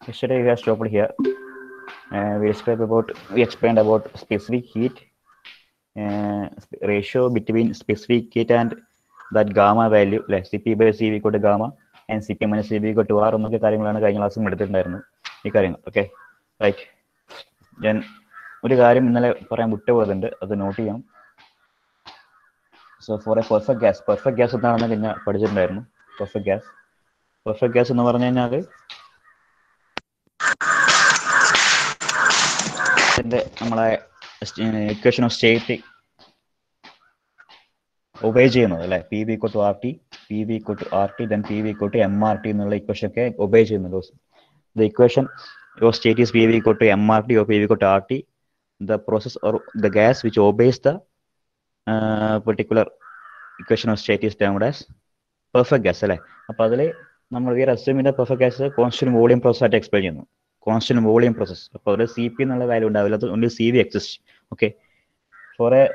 Yesterday we have stopped here. Uh, we described about we explained about specific heat uh, sp- ratio between specific heat and that gamma value like Cp by Cv equal to gamma and Cp minus Cv equal to R എന്നൊക്കെ കാര്യങ്ങളാണ് കഴിഞ്ഞ ക്ലാസ്സിൽ എടുത്തിട്ടുണ്ടായിരുന്നു ഈ കാര്യങ്ങൾ okay right ഞാൻ ഒരു കാര്യം ഇന്നലെ പറയാൻ വിട്ടുപോയതുണ്ട് അത് നോട്ട് ചെയ്യാം so for a perfect gas perfect gas എന്താണെന്ന് കഴിഞ്ഞാൽ പഠിച്ചിട്ടുണ്ടായിരുന്നു പെർഫെക്റ്റ് ഗ്യാസ് പെർഫെക്റ്റ് ഗ്യാസ് എന്ന് പറഞ്ഞു കഴിഞ്ഞാൽ ഇതിന്റെ നമ്മളെ ഇക്വേഷൻ ഓഫ് സ്റ്റേറ്റ് ഒബേ ചെയ്യുന്നത് അല്ലെ P V equal to R T P V equal to R T then P V equal to M R T എന്നുള്ള ഇക്വേഷൻ ഒക്കെ ഒബേ ചെയ്യുന്നുണ്ട് the equation of state is P V equal to M R T or P V equal to R T the process or the gas which obeys the particular equation of state is termed as perfect gas അല്ലേ അപ്പൊ അതിൽ നമ്മൾ ഈ അസ്യൂമിന്റെ perfect gas constant volume process ആയിട്ട് explain ചെയ്യുന്നു constant volume process അപ്പോൾ അതിൽ C P എന്നുള്ള വാല്യൂ ഉണ്ടാവില്ല അത് only C V exist okay for a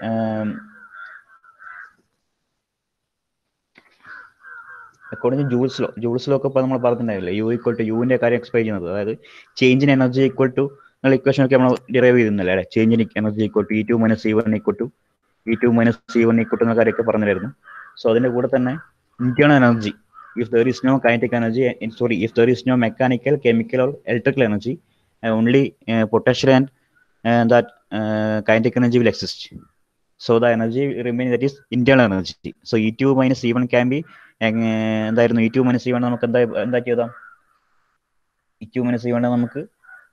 according Joule's law Joule's law ഒക്കെ ഇപ്പോൾ നമ്മൾ പറഞ്ഞിട്ടുണ്ടായില്ലേ യു ഈക്വൽ ടു യുവിന്റെ കാര്യം എക്സ്പ്ലെയിൻ ചെയ്യുന്നത് അതായത് change in energy equal to എന്നുള്ള ഇക്വേഷൻ ഒക്കെ നമ്മൾ ഡിറൈവ് ചെയ്തിരുന്നില്ലേ അല്ലെ change in energy equal to E two minus C one equal to E two minus C one equal to എന്ന കാര്യമൊക്കെ പറഞ്ഞിരുന്നു സോ അതിന്റെ കൂടെ തന്നെ internal energy if there is no kinetic energy in, sorry if there is no mechanical chemical or electrical energy uh, only uh, potential and uh, that uh, kinetic energy will exist so the energy remaining that is internal energy so e2 minus e1 can be എന്തായിരുന്നു E two minus E one നമുക്ക് എന്താ എന്താ ചെയ്താം E two minus E one നമുക്ക്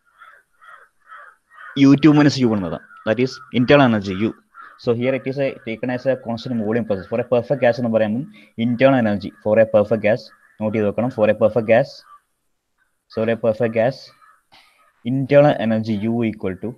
U two minus U one എന്നതാം that is internal energy U So here it is a taken as a constant volume process. For a perfect gas എന്ന് പറയുമ്പോൾ internal energy for a perfect gas note ചെയ്ത് വെക്കണം for a perfect gas so a perfect gas internal energy U equal to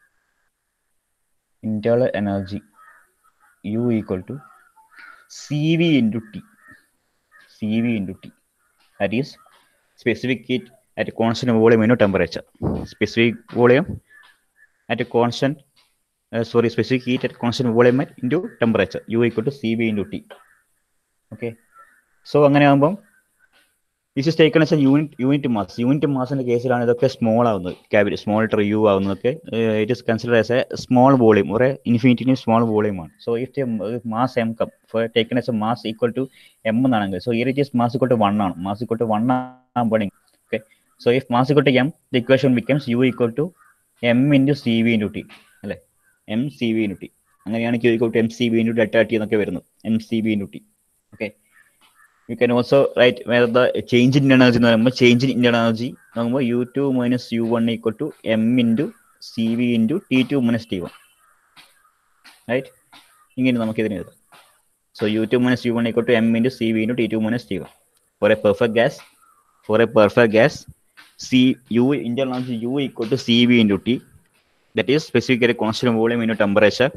internal energy U equal to CV into T CV into T that is specific heat at a constant volume into temperature specific volume at a constant uh, sorry, specific heat at constant volume at into temperature. U equal to Cv into T. Okay. So അങ്ങനെ ആകുമ്പം this is taken as a unit unit mass unit മാസിന്റെ കേസിലാണ് ഇതൊക്കെ small ആവുന്നത് capital small letter U ആവുന്നതൊക്കെ it is consider as a small volume ഒരു ഇൻഫിനിറ്റിന് small volume ആണ് so if mass M come for taken as a mass equal to M എന്നാണെങ്കിൽ so here it is mass equal to one ആണ് mass equal to one ആകുമ്പോൾ okay so if mass equal to M the equation becomes U equal to M into C V into T അല്ലേ M C V into T അങ്ങനെയാണ് Q equal to M C V into delta T എന്നൊക്കെ വരുന്നത് M C V into T okay you can also write വേറെ the change in energy എന്ന് പറയുമ്പോൾ change in energy നോക്കുമ്പോൾ U two minus U one equal to M into C V into T two minus T one right ഇങ്ങനെ നമുക്ക് ഇതിന് എഴുതാം so U two minus U one equal to M into C V into T two minus T one for a perfect gas for a perfect gas C U inter energy U equal to C V into T that is specifically constant volume into temperature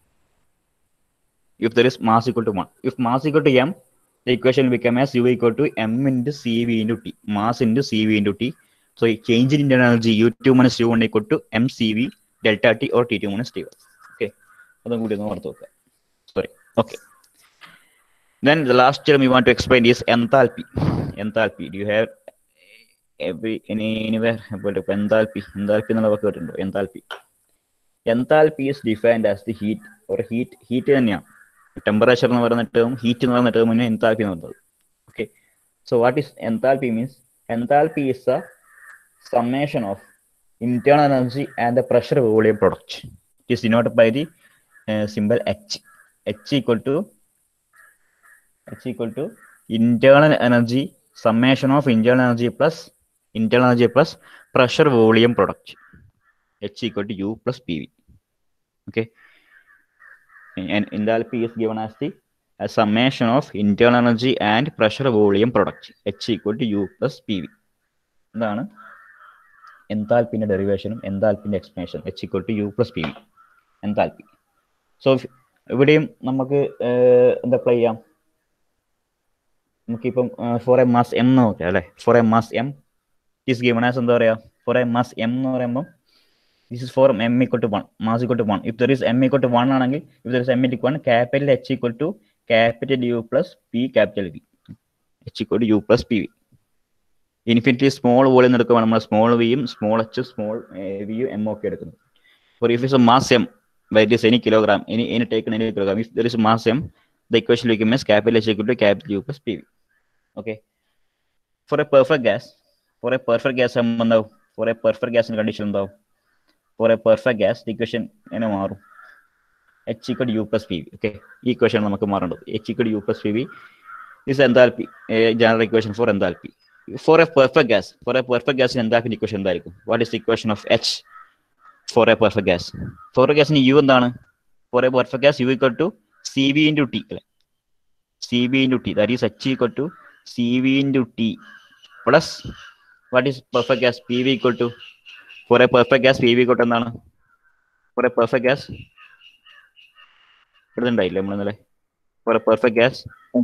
if there is mass equal to 1 if mass equal to m the equation will become as u equal to m into cv into t mass into cv into t so change in energy u2 minus u1 equal to mcv delta t or t2 minus t1 okay അതും കൂടി ഒന്ന് ഓർത്ത് വെക്കുക sorry okay then the last term we want to explain is enthalpy enthalpy do you have every any anywhere about enthalpy enthalpy എന്നുള്ള വാക്ക് കേട്ടിട്ടുണ്ടോ enthalpy enthalpy is defined as the heat or heat heat തന്നെയാണ് temperature എന്ന് പറയുന്ന term heat എന്ന് പറയുന്ന ടേമിന് enthalpy എന്ന് പറയുന്നത് okay so what is enthalpy means enthalpy is a summation of internal energy and the pressure volume product it is denoted by the uh, symbol h h equal to h equal to internal energy summation of internal energy plus internal energy plus pressure volume product h equal to u plus pv okay and enthalpy is given as the a summation of internal energy and pressure volume product h equal to u plus pv ഇതാണ് എൻതാൽപ്പിന്റെ ഡെറിവേഷനും എൻതാൽപ്പിന്റെ explanation H equal to U plus P V enthalpy so ഇവിടെയും നമുക്ക് എന്താ apply ചെയ്യാം നമുക്കിപ്പം four a mass M എന്ന് നോക്കാം അല്ലെ for a mass M is given as എന്താ പറയാ ഫോർ എ മാസ് എം എന്ന് പറയുമ്പോൾ this is for m equal to 1 mass equal to 1 if there is m equal to 1 ആണെങ്കിൽ if there is m equal to 1 capital h equal to capital u plus p capital v h equal to u plus pv infinity small volume എടുക്കുമ്പോൾ നമ്മൾ small വിയും small H small വിയും M ഒക്കെ എടുക്കുന്നത് for if is a mass M where it is any kilogram, any any taken any kilogram. If there is mass m, the equation will become as capital H equal to capital U plus PV. Okay. For a perfect gas, for a perfect gas, എന്താവും for a perfect gas condition എന്താവും for a perfect gas, the equation എങ്ങനെ മാറും H equal U plus P V okay ഈ equation നമുക്ക് മാറേണ്ടത് H equal U plus P V is enthalpy general equation for enthalpy for a perfect gas for a perfect ഗ്യാസിന് enthalpy equation എന്തായിരിക്കും what is equation of H for a perfect gas for a ഗ്യാസിന് U എന്താണ് for a perfect gas U equal to C V into T അല്ലെ C V into T that is H equal to C V into T plus what is perfect gas P V equal to for a perfect gas P V equal to എന്താണ് for a perfect gas ഇടുന്നുണ്ടായില്ലേ നമ്മൾ ഇന്നലെ for a perfect gas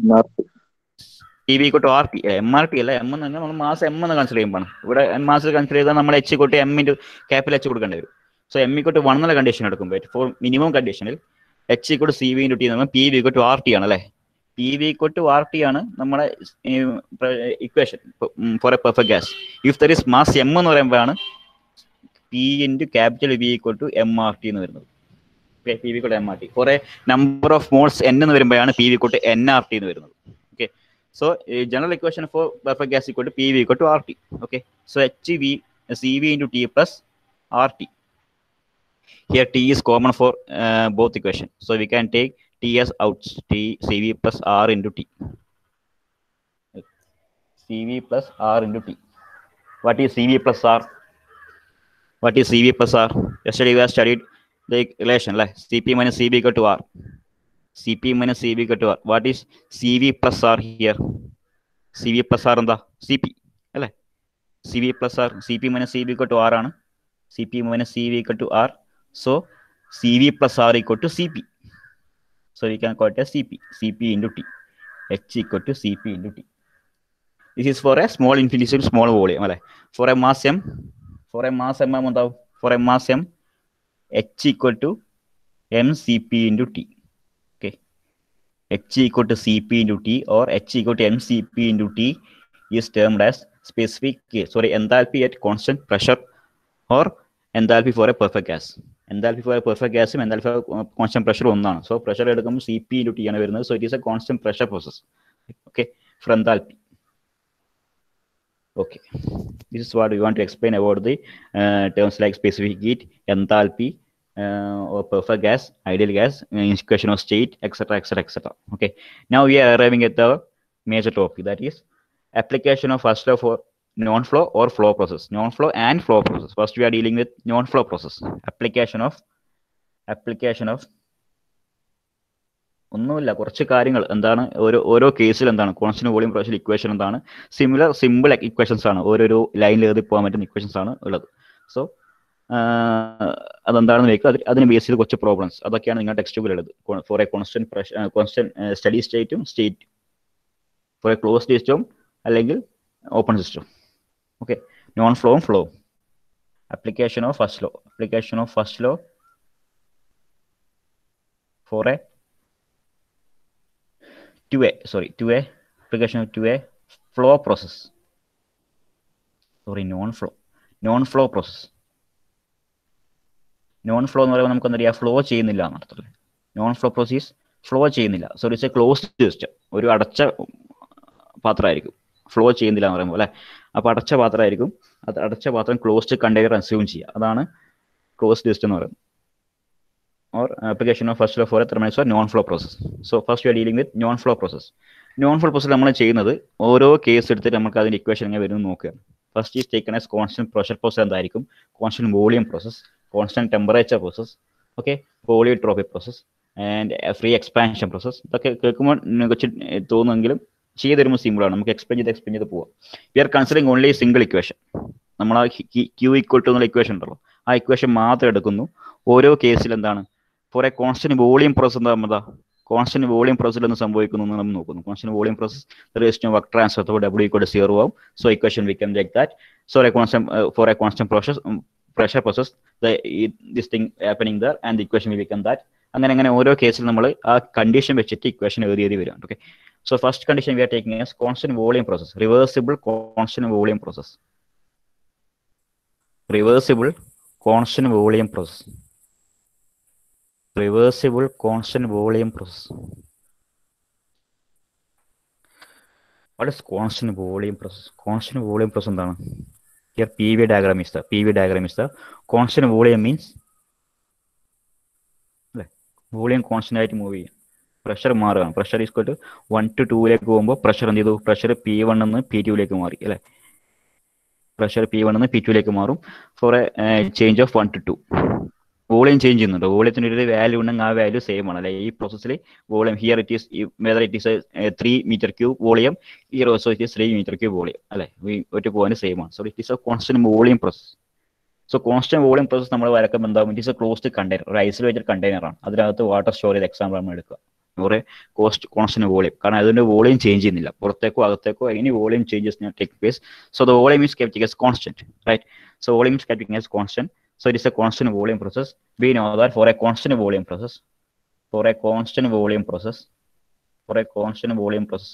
P V equal to R T M R T അല്ല M എന്ന് പറഞ്ഞാൽ നമ്മൾ മാസം M എന്ന് കൺസിഡർ ചെയ്യുമ്പോൾ ഇവിടെ എം മാസം കൺസിഡർ ചെയ്താൽ നമ്മൾ H equal to M into capital H കൊടുക്കേണ്ടി വരും so M equal to one എന്നുള്ള കണ്ടീഷൻ എടുക്കുമ്പോൾ ഫോർ മിനിമം കണ്ടീഷനിൽ H equal to C V into T എന്ന് P V equal to R T ആണ് അല്ലേ P V equal to R T ആണ് നമ്മുടെ equation for a perfect gas if there is mass M എന്ന് പറയുമ്പോഴാണ് P into capital V equal to M R T എന്ന് വരുന്നത് P V equal M R T for a number of moles N എന്ന് വരുമ്പോഴാണ് P V equal to N R T എന്ന് വരുന്നത് okay so general equation for perfect gas equal to P V equal to R T okay so H V C V into T plus R T here t is common for uh, both equation so we can take t as outs t cv plus r into t cv plus r into t what is cv plus r what is cv plus r yesterday we have studied the relation like cp minus cv equal to r cp minus cv equal to r what is cv plus r here cv plus r എന്താ cp അല്ലേ cv plus r cp minus cv equal to r ആണ് cp minus cv equal to r So CV plus R equal to CP. So we can call it as CP, CP into T. H equal to CP into T. This is for a small infinitesimal small volume. Right? For a mass M, for a mass M, for a mass M, H equal to MCP into T. Okay. H equal to CP into T or H equal to MCP into T is termed as specific, sorry, enthalpy at constant pressure or enthalpy for a perfect gas. Enthalpy for perfect ഗ്യാസും enthalpy constant pressure ഒന്നാണ് so pressure എടുക്കുമ്പോൾ C P into T ആണ് വരുന്നത് so it is a constant pressure process okay for enthalpy okay this is what you want to explain about the terms like specific heat enthalpy or perfect gas, ideal gas, equation of state, etc., etc., etc. Okay. Now we are arriving at the major topic that is application of first law for non-flow or flow process non-flow and flow process first we are dealing with non-flow process application of application of ഒന്നുമില്ല കുറച്ച് കാര്യങ്ങൾ എന്താണ് ഓരോ ഓരോ കേസിൽ എന്താണ് constant volume profession equation എന്താണ് similar simple equations ആണ് ഓരോരോ ലൈനിൽ എഴുതി പോകാൻ പറ്റുന്ന ഇക്വേഷൻസ് ആണ് ഉള്ളത് സോ അതെന്താണെന്ന് വെക്കുക അതിന് അതിന് ബേസ് ചെയ്ത് കുറച്ച് പ്രോബ്ലംസ് അതൊക്കെയാണ് നിങ്ങളുടെ ടെക്സ്റ്റ് ബുക്കിൽ ഉള്ളത് for a constant pressure constant study സ്റ്റേറ്റും സ്റ്റേറ്റ് ഫോർ എ ക്ലോസ് സിസ്റ്റവും അല്ലെങ്കിൽ open system okay non-flow and flow application of first law application of first law for a 2a sorry 2a application of 2a flow process sorry non-flow non-flow process non flow എന്ന് പറയുമ്പോൾ നമുക്ക് എന്താ പറയുക flow ചെയ്യുന്നില്ല എന്നർത്ഥത്തില് non flow process flow ചെയ്യുന്നില്ല so it's a closed system ഒരു അടച്ച പാത്രമായിരിക്കും ഫ്ലോ ചെയ്യുന്നില്ല എന്ന് പറയുമ്പോൾ അല്ലെ അപ്പോൾ അടച്ച പാത്രമായിരിക്കും അത് അടച്ച പാത്രം ക്ലോസ്ഡ് കണ്ടെയ്നർ അസ്യൂം ചെയ്യുക അതാണ് ക്ലോസ്ഡ് ലിസ്റ്റ് എന്ന് പറയുന്നത് or application of first for terminates or non flow process so first you are dealing with non flow process non flow process നമ്മൾ ചെയ്യുന്നത് ഓരോ കേസ് എടുത്തിട്ട് നമുക്ക് അതിന്റെ ഇക്വേഷൻ എങ്ങനെ വരും നോക്കുക first is taken as constant pressure process എന്തായിരിക്കും constant volume process constant temperature process okay polytropic process and free expansion process ഇതൊക്കെ കേൾക്കുമ്പോൾ കുറച്ച് തോന്നുമെങ്കിലും ചെയ്ത് തരുമ്പോൾ സിമ്പിളാണ് നമുക്ക് എക്സ്പ്ലെയിൻ ചെയ്ത് എക്സ്പ്ലെയിൻ ചെയ്ത് പോവാം we are considering only single equation നമ്മൾ ആ ക്യൂ ഈക്വൽ ടു എന്നുള്ള ഇക്വേഷൻ ഉണ്ടല്ലോ ആ ഇക്വേഷൻ മാത്രം എടുക്കുന്നു ഓരോ കേസിൽ എന്താണ് for a constant volume process എന്താ എന്താ കോൺസ്റ്റന്റ് വോളിയം പ്രോസസ്സിൽ എന്ന് സംഭവിക്കുന്നു എന്ന് നമ്മൾ നോക്കുന്നു constant volume process rest work transfer W equal zero ആവും so equation we can like that so a constant for a constant process pressure process this thing happening there and equation we become that അങ്ങനെ അങ്ങനെ ഓരോ കേസിൽ നമ്മൾ ആ condition വെച്ചിട്ട് equation എഴുതി എഴുതി വരും okay So first condition we are taking as constant volume process, reversible constant volume process. Reversible constant volume process. Reversible constant volume process. What is constant volume process? Constant volume process എന്താണ് Here PV diagram is the PV diagram is the constant volume means അല്ലേ volume constant ആയിട്ട് move ചെയ്യും pressure മാറുകയാണ് pressure is to one to ടൂവിലേക്ക് പോകുമ്പോൾ pressure എന്ത് ചെയ്തു pressure P one നിന്ന് പി ടുവിലേക്ക് മാറി അല്ലേ പ്രഷർ പി വൺ നിന്ന് പി ടുവിലേക്ക് മാറും for a change of one to two volume change ചെയ്യുന്നുണ്ട് വോളിയത്തിന് ഒരു വാല്യൂ ഉണ്ടെങ്കിൽ ആ വാല്യൂ സെയിം ആണ് അല്ലെ ഈ പ്രോസസ്സിൽ volume here it is whether it is three metre cube volume here also it is three metre cube volume അല്ലെ ഒരു പോയിന്റ് സെയിം ആണ് so it is a constant volume process so constant volume process നമ്മൾ വരക്കുമ്പോൾ എന്താകും it is a closed container ഒരു isolated container ആണ് അതിനകത്ത് water store ചെയ്ത എക്സാമ്പിൾ നമ്മൾ എടുക്കുക കുറെ കോസ്റ്റ് കോൺസ്റ്റന്റ് വോളിയം കാരണം അതിന്റെ വോളിയം ചേഞ്ച് ചെയ്യുന്നില്ല പുറത്തേക്കോ അകത്തേക്കോ any volume changes take place so the volume is keeping as constant right so volume is keeping as constant so it is a constant volume process we know that for a constant volume process for a constant volume process for a constant volume process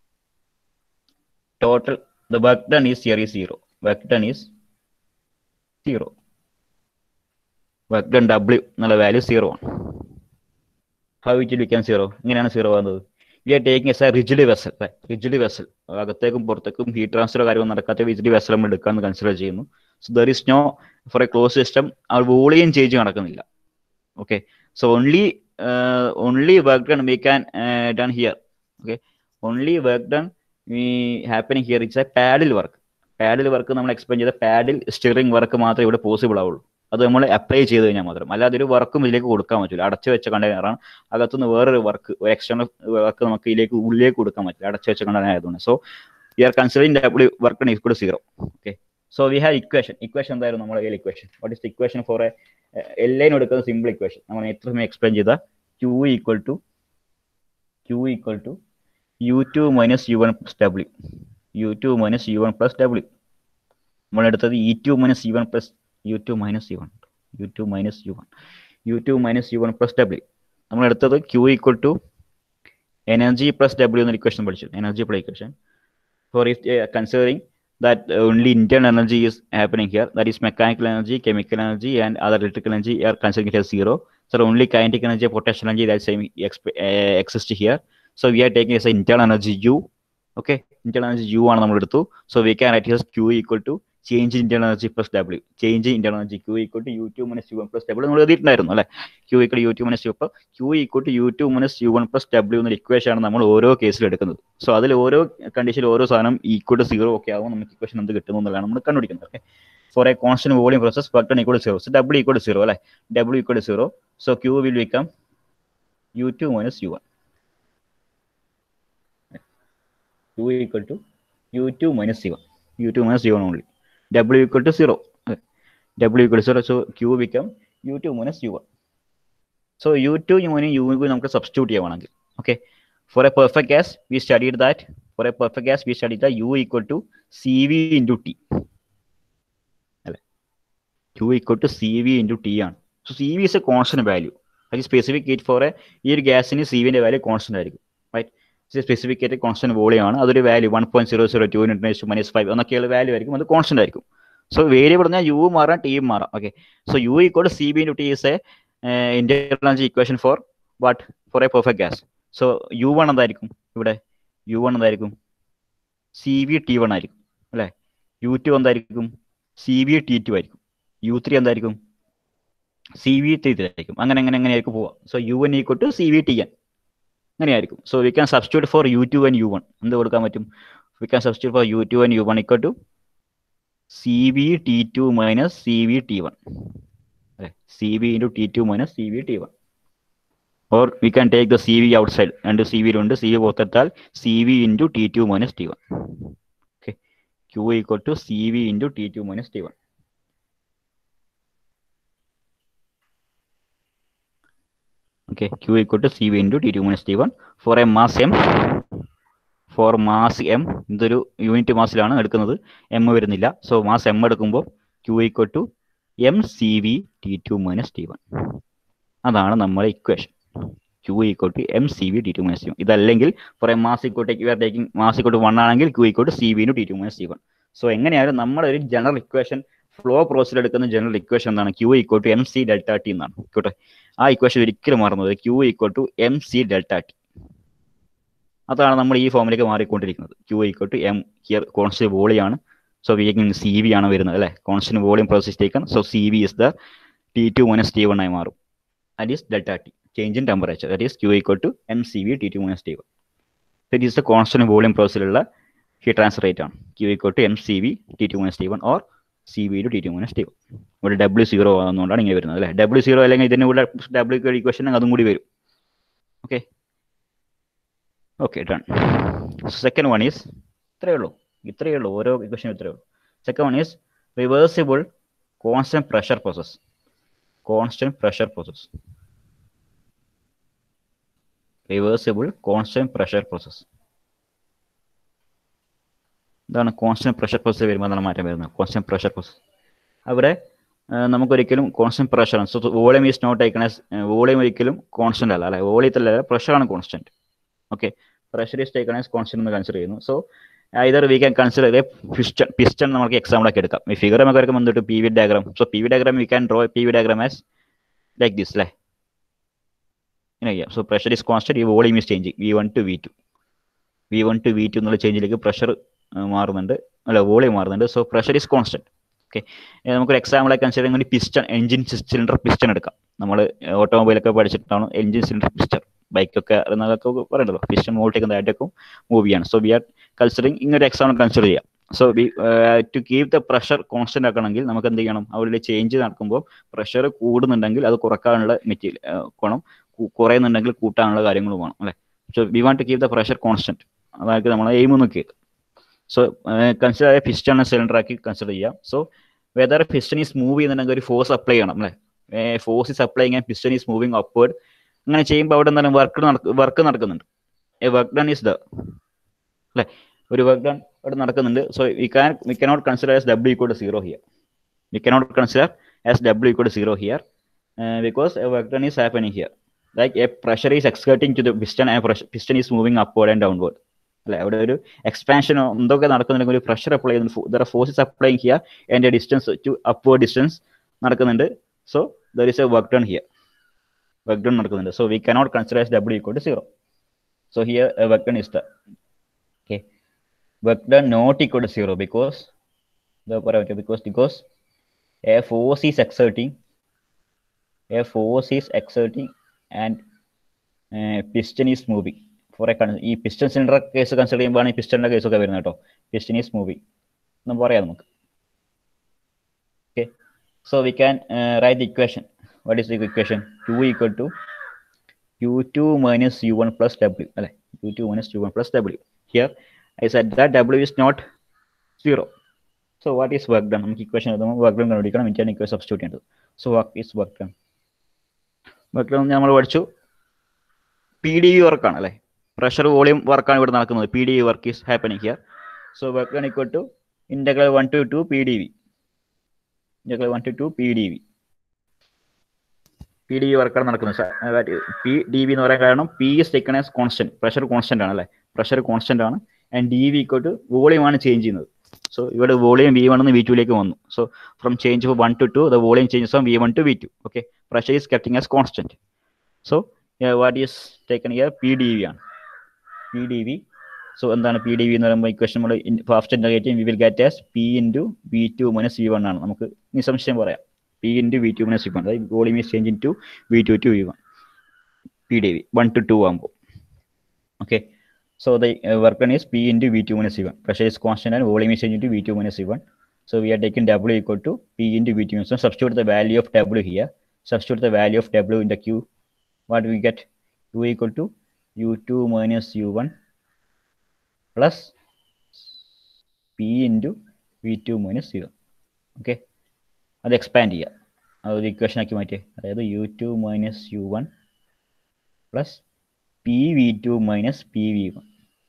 total the work done is here is zero work done is zero work done w എന്നുള്ള value zero ആണ് how it become zero ഇങ്ങനെയാണ് zero വന്നത് we are taking as a rigid vessel rigid vessel അകത്തേക്കും പുറത്തേക്കും heat transfer കാര്യവും നടക്കാത്ത rigid vessel നമ്മൾ എടുക്കാമെന്ന് കൺസിഡർ ചെയ്യുന്നു so there is no for a close system ആ വോളിയം ചേഞ്ച് നടക്കുന്നില്ല okay so only only work done we can done here okay only work done we happening here it's a paddle work paddle work നമ്മൾ explain ചെയ്ത paddle steering work മാത്രമേ ഇവിടെ possible ആവുള്ളൂ അത് നമ്മൾ apply ചെയ്ത് കഴിഞ്ഞാൽ മാത്രം അല്ലാതെ ഒരു വർക്കും ഇതിലേക്ക് കൊടുക്കാൻ പറ്റില്ല അടച്ചു വെച്ച കണ്ടെയ്നറാണ് അകത്തുനിന്ന് വേറൊരു വർക്ക് ഒരു എക്സ്റ്റേണൽ വർക്ക് നമുക്ക് ഇതിലേക്ക് ഉള്ളിലേക്ക് കൊടുക്കാൻ പറ്റില്ല അടച്ചു വെച്ച കണ്ടെയ്നർ ആയതുകൊണ്ട് so we are considering W work equal zero okay so we have equation equation എന്തായിരുന്നു നമ്മുടെ കയ്യിൽ equation what is equation for a എല്ലൈൻ എടുക്കുന്ന സിമ്പിൾ ഇക്വേഷൻ നമ്മൾ എത്ര സമയം എക്സ്പ്ലെയിൻ ചെയ്ത Q equal to Q equal to U two minus U one plus W U two minus U one plus W നമ്മൾ എടുത്തത് E two minus U one plus U two minus U one U two minus U one U two minus U one plus W നമ്മൾ എടുത്തത് Q equal to energy plus W എന്ന equation പഠിച്ചു energy plus equation for if considering that only internal energy is happening here that is mechanical energy chemical energy and other electrical energy are considering it as zero so only kinetic energy potential energy that same exp- uh, exists here so we are taking as internal energy u okay internal energy u ആണ് നമ്മൾ എടുത്തു so we can write as q equal to change internal energy plus W change internal energy Q equal to U two minus U one plus W നമ്മൾ എഴുതിയിട്ടുണ്ടായിരുന്നു അല്ലെ Q equal U two minus U അപ്പോൾ Q equal to U two minus U one plus W എന്ന equation ആണ് നമ്മൾ ഓരോ കേസിൽ എടുക്കുന്നത് സോ അതിൽ ഓരോ കണ്ടീഷനിൽ ഓരോ സാധനം ഈക്വൽ ടു സീറോ ഒക്കെ ആവും നമുക്ക് ഇക്വേഷൻ എന്ത് കിട്ടുന്നു എന്നുള്ളതാണ് നമ്മൾ കണ്ടുപിടിക്കുന്നത് okay for a constant volume process work done equal zero so W equal zero അല്ലെ W equal zero so Q will become U two minus U one U equal to U two minus C one U two minus U one only w equal to 0. w equal to 0. So q become u2 minus u1. So u2 u നമുക്ക് substitute ചെയ്യുവാണെങ്കിൽ okay for a perfect gas we studied that for a perfect gas we studied the U equal to C V into T അല്ലെ U equal to C V into T ആണ് so C V is a constant value അത് specific heat for a ഈ ഒരു ഗ്യാസിന് C വിന്റെ value constant ആയിരിക്കും right specific ആയിട്ട് constant volume ആണ് അതൊരു value one point zero zero two into minus five എന്നൊക്കെയുള്ള വാല്യൂ ആയിരിക്കും അത് കോൺസ്റ്റന്റ് ആയിരിക്കും സോ വേരിയബിൾ പറഞ്ഞാൽ യു മാറാം ടിയും മാറാം okay so U equal C B into T is a internal equation for what for a perfect gas so U one എന്തായിരിക്കും ഇവിടെ യു വൺ എന്തായിരിക്കും സി വി ടി വൺ ആയിരിക്കും അല്ലേ യു ടു എന്തായിരിക്കും സി വി ടി ടു ആയിരിക്കും U three എന്തായിരിക്കും C V T three ആയിരിക്കും അങ്ങനെ അങ്ങനെ അങ്ങനെ ആയിരിക്കും പോവാം so U N equal to C V T N അങ്ങനെയായിരിക്കും so we can substitute for U two and U one എന്ത് കൊടുക്കാൻ പറ്റും we can substitute for U two and U one equal to C V T two minus C V T one അല്ലെ C V into T two minus C V T one or we can take the C V outside രണ്ട് C വിയിലുണ്ട് C V പുറത്തെടുത്താൽ C V into T two minus T one okay Q equal to C V into T two minus T one okay q equal to cv into t2 minus t1 for a mass m for mass m ഇതൊരു unit മാസിലാണ് എടുക്കുന്നത് M വരുന്നില്ല so mass M എടുക്കുമ്പോൾ q equal to M C V T two minus T one അതാണ് നമ്മുടെ equation Q equal to M C V T two minus T one ഇതല്ലെങ്കിൽ for a mass equal to are taking mass equal to one ആണെങ്കിൽ Q equal to C V T two minus T one so എങ്ങനെയായാലും നമ്മുടെ ഒരു general equation flow പ്രോസസ്സിൽ എടുക്കുന്ന general equation എന്താണ് Q equal to M C delta T എന്നാണ് കേട്ടെ ആ ഇക്വേഷൻ ഒരിക്കലും മറന്നത് Q equal to M C delta T അതാണ് നമ്മൾ ഈ ഫോമിലേക്ക് മാറിക്കൊണ്ടിരിക്കുന്നത് Q equal to M here constant വോളിയാണ് സോ വി സി വി ആണ് വരുന്നത് അല്ലേ constant volume process taken so C V is the T two minus T one ആയി മാറും that is delta T change in temperature that is Q equal to M C V T two minus T one that is the constant volume പ്രോസസ്സിലുള്ള heat transfer rate ആണ് Q equal to M C V T two minus T one or C V two T two minus T one ഇവിടെ W zero ആകുന്നതുകൊണ്ടാണ് ഇങ്ങനെ വരുന്നത് അല്ലേ W zero അല്ലെങ്കിൽ ഇതിന് കൂടെ ഡബ്ല്യു ഇക്വേഷൻ അതും കൂടി വരും okay okay done second one is ഇത്രയേ ഉള്ളൂ ഇത്രയേ ഉള്ളൂ ഓരോ ഇക്വേഷൻ ഇത്രയേ ഉള്ളൂ second one is reversible constant pressure process constant pressure process reversible constant pressure process ഇതാണ് കോൺസ്റ്റന്റ് പ്രഷർ പ്രോസസ് വരുമ്പോൾ എന്താണ് മാറ്റം വരുന്നത് കോൺസ്റ്റന്റ് പ്രഷർ പ്രോസസ് അവിടെ നമുക്കൊരിക്കലും constant pressure so volume is not taken as volume ഒരിക്കലും കോൺസ്റ്റന്റ് അല്ല അല്ലെ വോളിയത്തിലല്ല പ്രഷറാണ് constant okay pressure is taken as constant എന്ന് കൺസിഡർ ചെയ്യുന്നു so either we can consider a piston piston നമുക്ക് എക്സാമ്പിളൊക്കെ എടുക്കാം ഈ ഫിഗർ നമുക്ക് വരയ്ക്കും വന്നിട്ട് P V diagram so P V diagram we can draw P V diagram as like this അല്ലേ ഇങ്ങനെ ചെയ്യാം സോ പ്രഷർ ഈസ് കോൺസ്റ്റന്റ് ഈ volume is changing V one to V two V one to V two എന്നുള്ള ചേഞ്ചിലേക്ക് pressure മാറുന്നുണ്ട് അല്ല volume മാറുന്നുണ്ട് so pressure is constant okay നമുക്കൊരു എക്സാമ്പിളായി കൺസിഡർ ചെയ്യുന്ന പിസ്റ്റൺ എഞ്ചിൻ സിലിണ്ടർ പിസ്റ്റൺ എടുക്കാം നമ്മൾ ഓട്ടോമൊബൈലൊക്കെ പഠിച്ചിട്ടാണ് എഞ്ചിൻ സിലിണ്ടർ പിസ്റ്റൺ ബൈക്കൊക്കെ എന്നൊക്കെ പറയണ്ടല്ലോ പിസ്റ്റൺ മോൾട്ടേക്ക് ആയിട്ടൊക്കെ മൂവ് ചെയ്യാണ് സോ വി ആർ കൺസിഡറിങ് ഇങ്ങനൊരു എക്സാമ്പിൾ കൺസിഡർ ചെയ്യാം so we to keep the pressure constant ആക്കണമെങ്കിൽ നമുക്ക് എന്ത് ചെയ്യണം അവരുടെ ചേഞ്ച് നടക്കുമ്പോൾ പ്രഷർ കൂടുന്നുണ്ടെങ്കിൽ അത് കുറക്കാനുള്ള മെറ്റീരിയൽ ഗുണം കുറയുന്നുണ്ടെങ്കിൽ കൂട്ടാനുള്ള കാര്യങ്ങളും വേണം അല്ലേ so we want to keep the pressure constant അതായത് നമ്മൾ എയിം നോക്കിയത് സോ കൺസിഡർ പിസ്റ്റൺ സിലിണ്ടർ ആക്കി കൺസിഡർ ചെയ്യാം so whether piston is move ചെയ്യുന്നുണ്ടെങ്കിൽ ഒരു ഫോഴ്സ് അപ്ലൈ ചെയ്യണം അല്ലേ ഫോഴ്സ് ഈസ് അപ്ലൈ ചെയ്യാൻ പിസ്റ്റൺ ഈസ് മൂവിങ് അപ്വേർഡ് അങ്ങനെ ചെയ്യുമ്പോൾ അവിടെ എന്താണ് വർക്ക് വർക്ക് നടക്കുന്നുണ്ട് a work done is the അല്ലേ ഒരു വർക്ക് ഡൺ അവിടെ നടക്കുന്നുണ്ട് so we can we cannot consider as W equal to zero here we cannot consider as W equal to zero here because a work done is happening here like a pressure is exerting to the piston piston is moving upward and downward അല്ലെ അവിടെ ഒരു എക്സ്പാൻഷനോ എന്തൊക്കെ നടക്കുന്നുണ്ടെങ്കിൽ ഒരു pressure apply ചെയ്യുന്നുണ്ട് forces applying here and distance to upward distance നടക്കുന്നുണ്ട് so there is a work done here work done നടക്കുന്നുണ്ട് so we cannot consider as W equal to zero so here work done is the okay work done not equal to zero because എന്താ പറയാൻ പറ്റും because because a force is exerting a force is exerting and piston is moving for a ഈ piston cylinder case consider ചെയ്യുമ്പോഴാണ് ഈ പിസ്റ്റണിന്റെ കേസൊക്കെ വരുന്നത് കേട്ടോ piston is moving എന്ന് പറയാം നമുക്ക് okay so we can write the equation what is the equation to equal to U two minus U one plus W അല്ലെ U two minus U one plus W here I set that W is not zero so what is work done നമുക്ക് equation എഴുതുമ്പോൾ work done കണ്ടുപിടിക്കണം Indian equation substitute ചെയ്യേണ്ടത് so work is work done work done നമ്മൾ പഠിച്ചു P D V വർക്കാണ് അല്ലേ pressure volume വർക്കാണ് ഇവിടെ നടക്കുന്നത് P D V work is happening here so work done equal to integral one to two P D V integral one to two P D V P D V വർക്കാണ് നടക്കുന്നത് P D V എന്ന് പറയാൻ കാരണം P is taken as constant pressure constant ആണ് അല്ലേ pressure constant ആണ് and D V equal to volume ആണ് change ചെയ്യുന്നത് സോ ഇവിടെ വോളിയം വി വൺ നിന്ന് വി ടുയിലേക്ക് വന്നു so from change of one to two the volume changes from V one to V two okay pressure is keeping as constant so what is taken here P D V ആണ് P D V so എന്താണ് P D V എന്ന് പറയുമ്പോൾ equation നമ്മൾ first integrate we will get as P into V two minus V one ആണ് നമുക്ക് നിസ്സംശയം പറയാം P into V two minus V one അതായത് volume is change in to V two to V one P D V one to two ആകുമ്പോൾ okay so the work done is P into V two minus V one pressure is constant and volume is change in to V two minus V one So we are taking W equal to P into V2 minus 1. Substitute the value of W here. Substitute the value of W in the Q. What do we get? U equal to U2 minus U1 plus P into V2 minus U1. Okay. അത് expand ചെയ്യുക അതൊരു equation ആക്കി മാറ്റിയേ അതായത് U two minus U one plus P V two minus P V one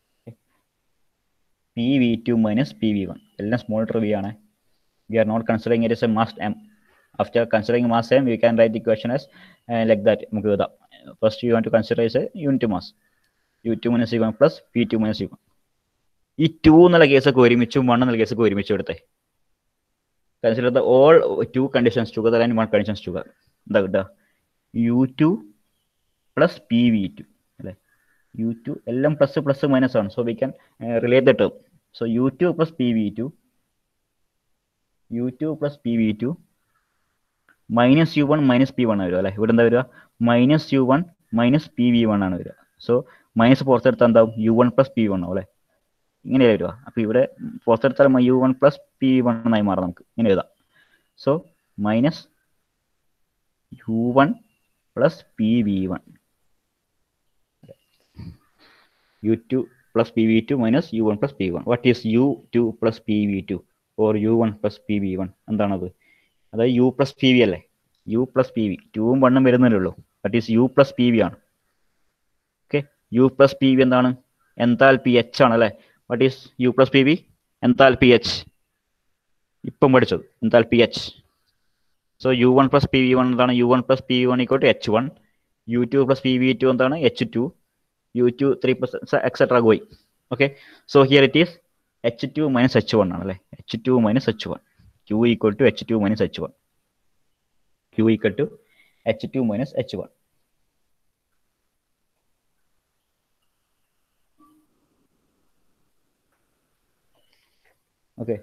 P V two minus P V one എല്ലാം small letter V ആണ് we are not considering it as a mass M after considering mass m we can write the equation as uh, like that നമുക്ക് എഴുതാം first you want to consider is a unit mass u2 minus u1 plus p2 minus u1 ഈ to എന്നുള്ള കേസൊക്കെ ഒരുമിച്ചും one എന്നുള്ള കേസൊക്കെ ഒരുമിച്ച് എടുത്തേ consider the all two conditions together and one conditions together എന്താ കിട്ടുക U two plus P V two അല്ലേ യു ടു എല്ലാം പ്ലസ് പ്ലസ് മൈനസ് ആണ് so we can relate the term so U two plus P V two U two plus P V two minus U one minus P one വരിക അല്ലേ ഇവിടെ എന്താ വരിക minus U one minus P V one ആണ് വരിക so minus പുറത്തെടുത്താൽ എന്താവും U one plus P one ആവും അല്ലേ ഇങ്ങനെ വരിക അപ്പൊ ഇവിടെ പുറത്തെടുത്താൽ U one plus P one എന്നായി മാറാം നമുക്ക് ഇങ്ങനെ എഴുതാം so minus U one plus P V one U two plus P V two minus U one plus P one what is U two plus P V two or U one plus P V one എന്താണത് അതായത് U plus P V അല്ലേ U plus P V ടൂവും വണ്ണും വരുന്നല്ലേ ഉള്ളൂ that is U plus P V ആണ് okay U plus P V എന്താണ് enthalpy H ആണ് അല്ലേ what is U plus P V enthalpy H ഇപ്പം പഠിച്ചത് enthalpy H so U one plus P V one എന്താണ് U one plus P V one equal to H one U two plus P V two എന്താണ് H two U two three plus etcetera ഗോയി okay so here it is H two minus H one ആണ് അല്ലേ H two minus H one Q equal to H two minus H one Q equal to H two minus H one okay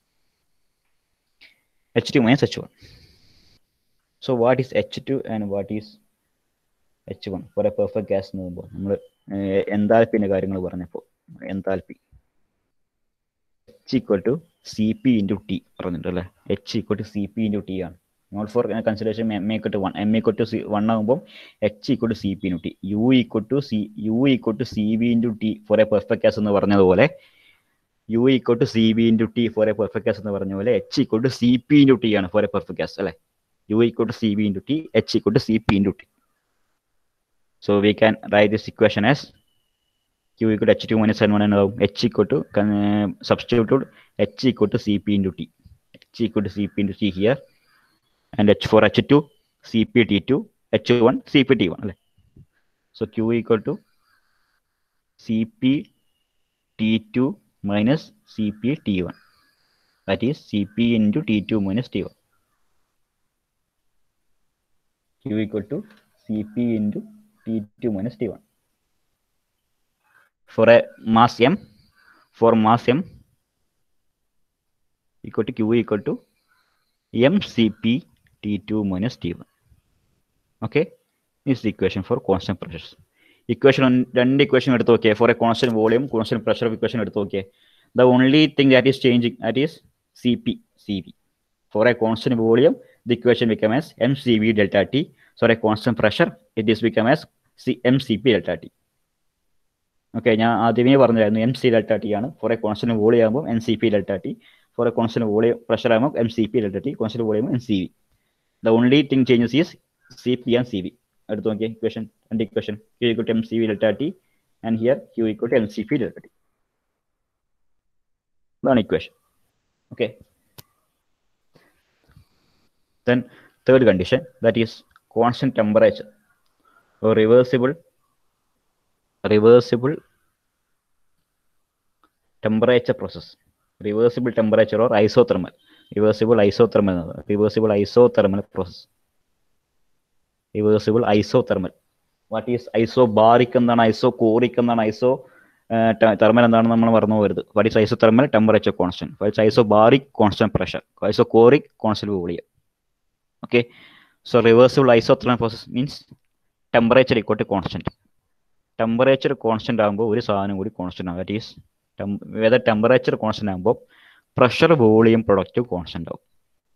h2 minus h1 so what is h2 and what is h1 for a perfect gas എന്ന് പറയുമ്പോൾ നമ്മൾ എന്താൽപ്പിന്റെ കാര്യങ്ങൾ പറഞ്ഞപ്പോൾ enthalpy H equal to C P into T പറഞ്ഞിട്ടുണ്ട് അല്ലേ H equal to C P into T ആണ് note for consideration M equal to one M equal to C one ആകുമ്പോൾ H equal to C P into T U equal to C U equal to C B into T for a perfect gas എന്ന് പറഞ്ഞതുപോലെ U equal to C B into T for a perfect gas എന്ന് പറഞ്ഞ പോലെ H equal to C P into T ആണ് for a perfect gas അല്ലേ U equal to C B into T H equal to C P into T so we can write this equation as q equal to h2 minus n1 എന്നാവും h equal to uh, substitute h equal to cp into t h equal to cp into t here and h for h2 cp t2 h1 cp t1 അല്ലേ so q equal to cp t2 minus cp t1 that is cp into t2 minus t1 q equal to cp into t2 minus t1 for a mass m for mass m equal to q equal to mcp t2 minus t1 okay this is the equation for constant pressures equation രണ്ട് equation എടുത്ത് നോക്കിയേ for a constant volume constant pressure equation എടുത്ത് നോക്കിയേ the only thing that is changing that is C P C V for a constant volume the equation become as M C V delta T for a constant pressure it is become as C M C P delta T okay ഞാൻ ആദ്യമേ പറഞ്ഞായിരുന്നു M C delta T ആണ് for a constant volume ആകുമ്പോൾ N C P delta T for a constant volume pressure ആകുമ്പോൾ M C P delta T constant volume N C V the only thing changes is C P and C V എടുത്ത് നോക്കിയേ equation രണ്ട് equation Q equal to M C V delta T and here Q equal to M C P delta T ഇതാണ് equation okay then third condition that is constant temperature reversible reversible temperature process reversible temperature or isothermal reversible isothermal reversible isothermal process reversible isothermal what is isobaric എന്താണ് isocoric എന്താണ് iso thermal എന്താണെന്ന് നമ്മൾ മറന്നു പോകരുത് what is isothermal temperature constant what is isobaric constant pressure isochoric constant volume okay so reversible isothermal process means temperature equal to constant temperature constant ആകുമ്പോൾ ഒരു സാധനം കൂടി കോൺസ്റ്റന്റ് ആകും that is whether temperature constant ആകുമ്പോൾ പ്രഷർ വോളിയം പ്രൊഡക്റ്റ് കോൺസ്റ്റന്റ് ആവും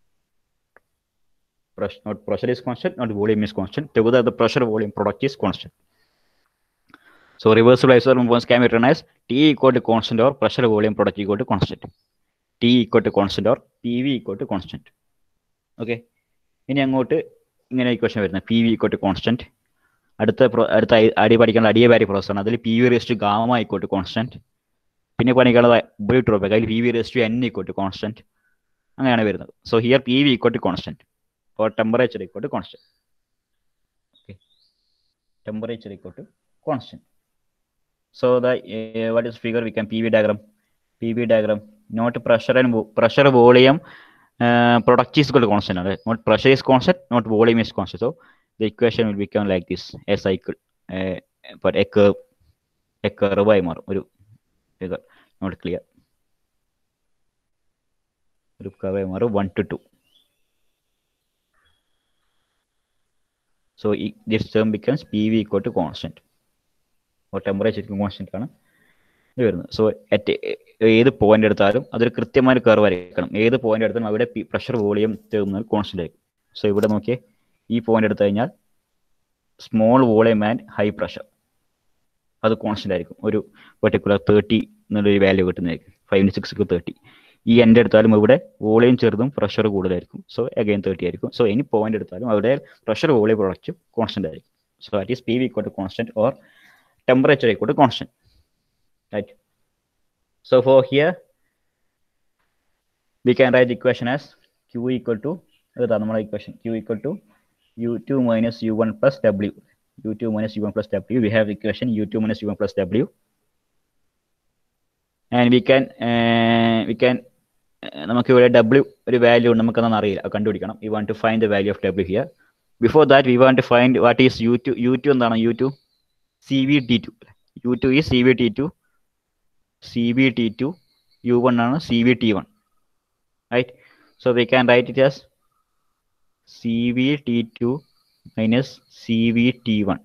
not pressure is constant not volume is constant together the pressure volume product is constant so reversible isothermal bonds can be written as t equal to constant or pressure volume product equal to constant t equal to constant or pv equal to constant okay ഇനി അങ്ങോട്ട് ഇങ്ങനെ equation വരുന്നത് P V equal to constant അടുത്ത അടുത്ത അടി പഠിക്കേണ്ട അഡിയബാരി process ആണ് അതിൽ പി വി റേസ്റ്റ് ഗാമ ആയിക്കോട്ടെ കോൺസ്റ്റന്റ് പിന്നെ പഠിക്കേണ്ടത് ബുളിട്രോപ്പിക് അതിൽ P V raised N equal to constant അങ്ങനെയാണ് വരുന്നത് so here P V equal to constant or temperature equal to constant. Okay, temperature equal to constant. So the uh, what is figure we can PV diagram, PV diagram, not pressure and vo- pressure volume. Uh, product is equal to constant. Right? Not pressure is constant, not volume is constant. So the equation will become like this: a cycle, uh, but a curve, a curve ആയി മാറും ഒരു figure not clear. ഒരു curve ആയി മാറും one to two. So i- this term becomes PV equal to constant. അപ്പോൾ temperature constant ആണ് ഇത് വരുന്നത് സോ അറ്റ് ഏത് പോയിന്റ് എടുത്താലും അതൊരു കൃത്യമായ കർവ് ആയിരിക്കണം ഏത് പോയിന്റ് എടുത്താലും അവിടെ പ്രഷർ വോളിയം തേർന്നാൽ കോൺസ്റ്റന്റ് ആയിരിക്കും സോ ഇവിടെ നോക്കിയേ ഈ പോയിന്റ് എടുത്തു കഴിഞ്ഞാൽ small volume and high pressure അത് കോൺസ്റ്റന്റ് ആയിരിക്കും ഒരു പെർട്ടിക്കുലർ തേർട്ടി എന്നുള്ളൊരു വാല്യൂ കിട്ടുന്നതായിരിക്കും ഫൈവ് സിക്സ് തേർട്ടി ഈ എൻഡ് എടുത്താലും ഇവിടെ വോളിയം ചെറുതും പ്രഷർ കൂടുതലായിരിക്കും സോ അഗൈൻ തേർട്ടി ആയിരിക്കും സോ ഇനി പോയിന്റ് എടുത്താലും അവിടെ പ്രഷർ വോളിയം പ്രൊഡക്റ്റ് കോൺസ്റ്റന്റ് ആയിരിക്കും so that is P V equal to constant or temperature equal to constant right so for here we can write the equation as q equal to ഇതാണ് നമ്മുടെ equation q equal to u2 minus u1 plus w u2 minus u1 plus w we have equation u2 minus u1 plus w and we can uh, we can uh, നമുക്ക് ഇവിടെ w ഒരു value നമുക്കതൊന്നും അറിയില്ല അത് കണ്ടുപിടിക്കണം we want to find the value of w here before that we want to find what is u2 u2 എന്താണ് u2 CVT2 u2 is CVT2 CVT2 u1 ആണ് CVT1 right so we can write it as CVT2 minus CVT1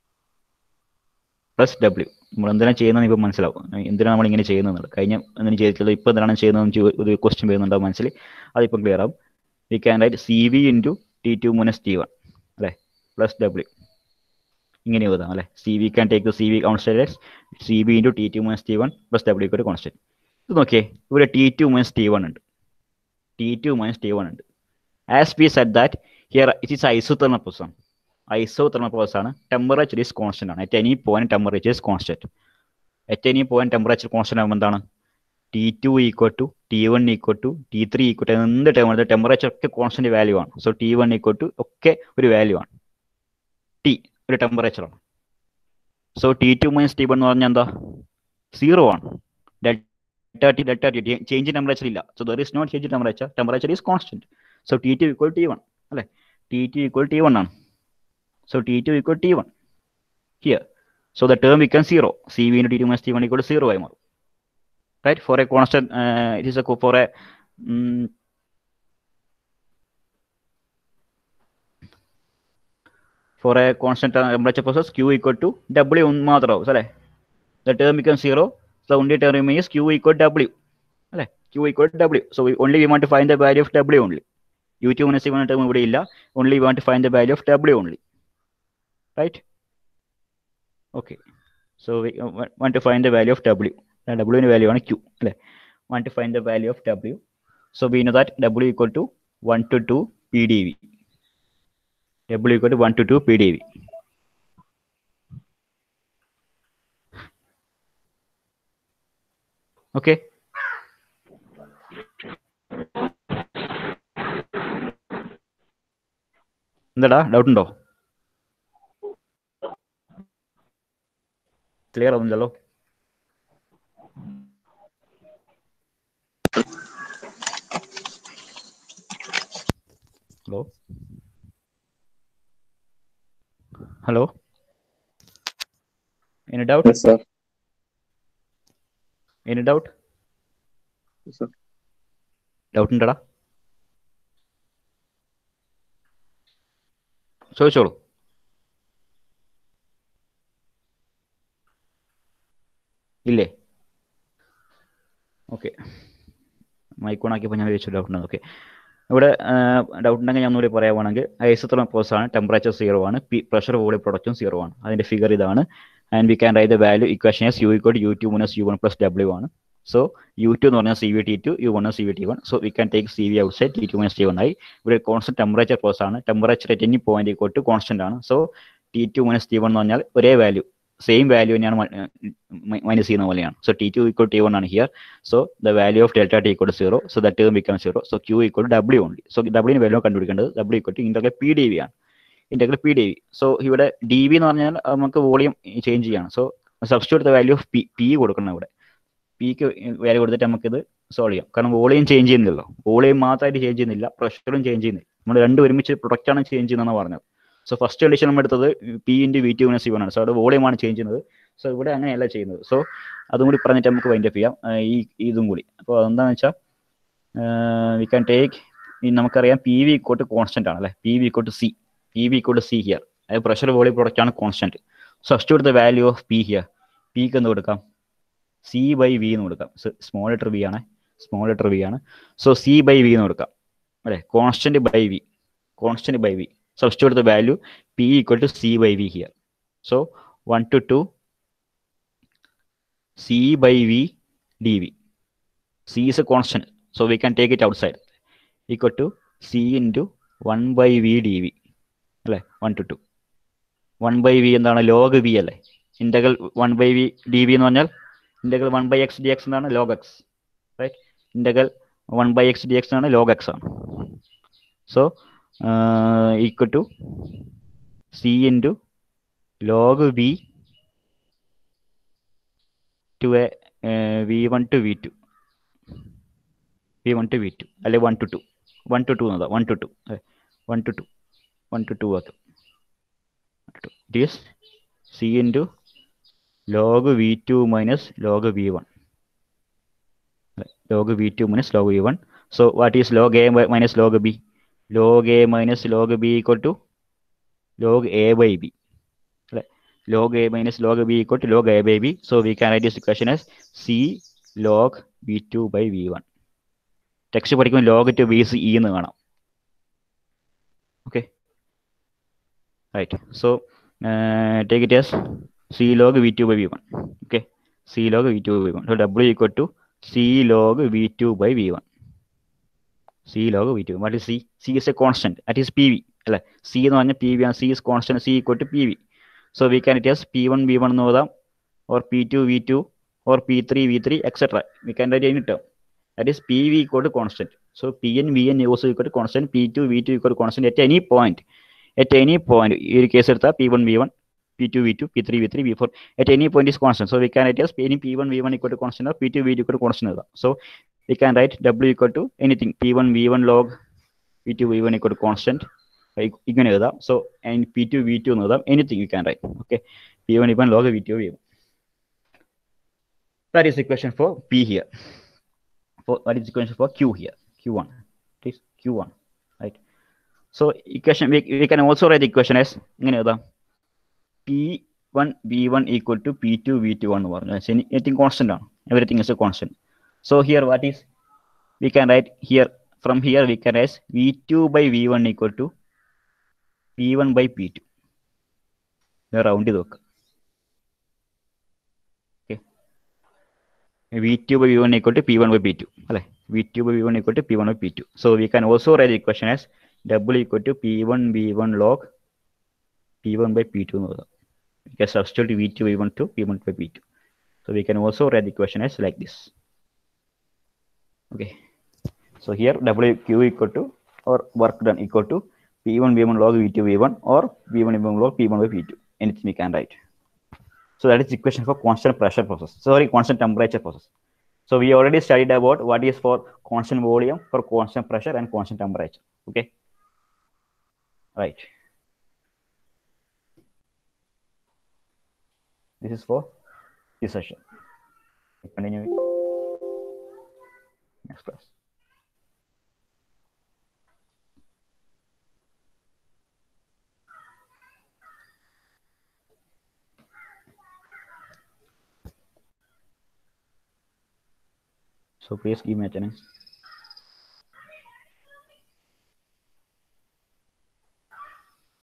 plus W നമ്മൾ എന്തിനാണ് ചെയ്യുന്നത് ഇപ്പോൾ മനസ്സിലാവും എന്തിനാണ് നമ്മൾ ഇങ്ങനെ ചെയ്യുന്നത് കഴിഞ്ഞ എന്തിനു ചെയ്തിട്ടുള്ളത് ഇപ്പോൾ എന്തിനാണ് ചെയ്യുന്നത് ഒരു ക്വസ്റ്റ്യൻ വരുന്നുണ്ടാവും മനസ്സിൽ അതിപ്പോൾ ക്ലിയർ ആവും we can write C V into T two minus T one അല്ലേ പ്ലസ് ഡബ്ല്യു ഇങ്ങനെ എഴുതാം അല്ലേ C V can take the C V constant C B into T two minus T one plus W ഒരു constant ഇത് നോക്കിയേ ഇവിടെ T two minus T one ഉണ്ട് T two minus T one ഉണ്ട് as we said that here it is isothermal process ആണ് isothermal process ആണ് temperature is constant ആണ് at any point temperature is constant at any point temperature constant ആകുമ്പോൾ എന്താണ് T two equal to T one equal to T three equal to എന്ത് time temperature ഒക്കെ constant value ആണ് so T one equal to ഒക്കെ ഒരു value ആണ് T ഒരു ടെമ്പറേച്ചറാണ് so T two minus T one എന്ന് പറഞ്ഞാൽ എന്താ സീറോ ആണ് delta T delta T change temperature ഇല്ല so there is not change temperature temperature is constant so T two equal T one അല്ലേ T two equal T one ആണ് so T two equal T one here so the term become zero C V into T two minus T one equal zero ആയി മാറും right for a constant it is a for a for a constant temperature process q equal to w മാത്രമാവും അല്ലേ the term becomes zero so only term remains q equal to w അല്ലേ q equal to w so we only we want to find the value of w only u2 minus c1 term ഇവിടെ ഇല്ല only we want to find the value of w only right okay so we uh, want to find the value of w w ന്റെ value ആണ് q അല്ലേ want to find the value of w so we know that w equal to 1 to 2 pdv W equal to 1 to 2 PdV. Okay. എന്താടാ doubt ഉണ്ടോ clear ആവുന്നില്ലല്ലോ hello Hello? Any doubt? Yes, sir. Any doubt? Yes, sir. Doubt ഉണ്ടടാ ചോദിച്ചോളൂ ഇല്ലേ okay mic ഓണാക്കിയപ്പോൾ ഞാൻ ചോദിച്ചു doubt ഉണ്ടെന്ന് okay ഇവിടെ ഡൗട്ട് ഉണ്ടെങ്കിൽ ഞാൻ ഒന്നുകൂടി പറയുവാണെങ്കിൽ ഐസോത്തോളം പ്രോസസ് ആണ് ടെമ്പറേച്ചർ സീറോ ആണ് പ്രഷർ വോളിയം പ്രൊഡക്റ്റും സീറോ ആണ് അതിന്റെ ഫിഗർ ഇതാണ് and we can write the value equation as U equal to U two minus U one plus W ആണ് സോ യു ടു എന്ന് പറഞ്ഞാൽ C V T two U one C V T one so we can take C V outside T two minus T one ആയി ഇവിടെ constant temperature process ആണ് temperature at any point equal to constant ആണ് so T two minus T one എന്ന് പറഞ്ഞാൽ ഒരേ value same value തന്നെയാണ് minus ചെയ്യുന്ന പോലെയാണ് so T two equal T one ആണ് here so the value of delta T equal zero so that term become zero so Q equal W only so ഡബ്ല്യൂന് value കണ്ടുപിടിക്കേണ്ടത് W equal to integral P D V ആണ് integral P D V so ഇവിടെ D V എന്ന് പറഞ്ഞാൽ നമുക്ക് volume change ചെയ്യാണ് so substitute the value of P P കൊടുക്കണം ഇവിടെ പിക്ക് വാല്യൂ കൊടുത്തിട്ട് നമുക്കിത് സോൾവ് ചെയ്യാം കാരണം വോളിയം ചേഞ്ച് ചെയ്യുന്നില്ലല്ലോ വോളിയം മാത്രമായിട്ട് ചേഞ്ച് ചെയ്യുന്നില്ല പ്രഷറും ചേഞ്ച് ചെയ്യുന്നില്ല നമ്മൾ രണ്ടും ഒരുമിച്ച് പ്രൊഡക്റ്റ് ആണ് ചേഞ്ച് ചെയ്യുന്നതെന്ന് പറഞ്ഞത് സോ ഫസ്റ്റ് കണ്ടീഷൻ നമ്മൾ എടുത്തത് P into V two minus C one ആണ് സോ അവിടെ വോളിയമാണ് ചേഞ്ച് ചെയ്യുന്നത് സോ ഇവിടെ അങ്ങനെയല്ല ചെയ്യുന്നത് സോ അതും കൂടി പറഞ്ഞിട്ട് നമുക്ക് വൈൻഡ് അപ്പ് ചെയ്യാം ഈ ഇതും കൂടി അപ്പോൾ അതെന്താണെന്ന് വെച്ചാൽ വി ക്യാൻ ടേക്ക് നമുക്കറിയാം പി വി ഇക്കോട്ട് കോൺസ്റ്റന്റ് ആണ് അല്ലേ P V equal to C P V equal to C here അതായത് പ്രഷർ വോളിയം പ്രൊഡക്റ്റ് ആണ് കോൺസ്റ്റന്റ് സോ ഫസ്റ്റ് കൊടുത്ത വാല്യൂ ഓഫ് പി ഹിയർ പിക്ക് എന്ത് കൊടുക്കാം സി ബൈ വി എന്ന് കൊടുക്കാം സ്മോൾ ലെറ്റർ വി ആണ് സ്മോൾ ലെറ്റർ വി ആണ് സോ സി ബൈ വി എന്ന് കൊടുക്കാം അല്ലേ constant by V constant by V substitute the value P equal to C by V here so one to two C by V D V C is a constant so we can take it outside equal to C into one by V D V അല്ലേ one to two one by V എന്താണ് log V അല്ലേ integral one by V D V എന്ന് പറഞ്ഞാൽ integral one by X D X എന്നാണ് log X right integral one by X D X ആണ് log X ആണ് so equal to C into log V two a V one to V two V one to V two അല്ലെ one to two one to two എന്നതാ one to two one to two one to two ആക്കും it is C into log V two minus log V one log v2 minus log v1 so what is log a minus log b log a minus log b equal to log a by b log a minus log b equal to log a by b so we can write this equation as c log v2 by v1 text പഠിക്കുമ്പോൾ log to B C E എന്ന് കാണാം okay right so take it as C log V two by V one okay C log V two by V one so W equal to C log V two by V one C log V two what is C C is a constant at is P V അല്ലെ C എന്ന് പറഞ്ഞാൽ P V ആണ് C is constant C equal to P V so we can it as P one V one എന്ന് എഴുതാം or P two V two or P three V three etcetera we can write any term that is P V equal to constant so P N V N also equal to constant P two V two equal to constant at any point at any point ഈ ഒരു case എടുത്താൽ P one V one P2, V2, P3, V3, V4 at any point is constant. So we can write as any P1, V1 equal to constant or P2, V2 equal to constant. So we can write W equal to anything P1, V1 log P2, V1 equal to constant. ഇങ്ങനെ എഴുതാം so P two V two എന്ന് എഴുതാം anything you can write okay P one ഇവൻ log V two V one that is equation for P here for that is equation for Q here Q one it Q one right so equation we can also write equation as ഇങ്ങനെ എഴുതാം P one V one equal to P two V two എന്ന് പറഞ്ഞു anything constant ആണ് everything is a constant so here what is we can write here from here we can rise V two by V one equal to P one by P two round ചെയ്ത് വെക്കുക okay V two by V one equal to P one by P two അല്ലേ V two by V one equal to P one by P two so we can also write equation as double equal to P one V one log P1 by P2 എന്ന് എഴുതാം we can substitute V2 V1 to P1 by P2 so we can also write the equation as like this okay so here WQ equal to or work done equal to P1 V1 log V2 V1 or V1 V1 log P1 by P2 anything we can write so that is equation for constant pressure process sorry constant temperature process so we already studied about what is for constant volume for constant pressure and constant temperature okay right this is for this session continue next class so please give me attendance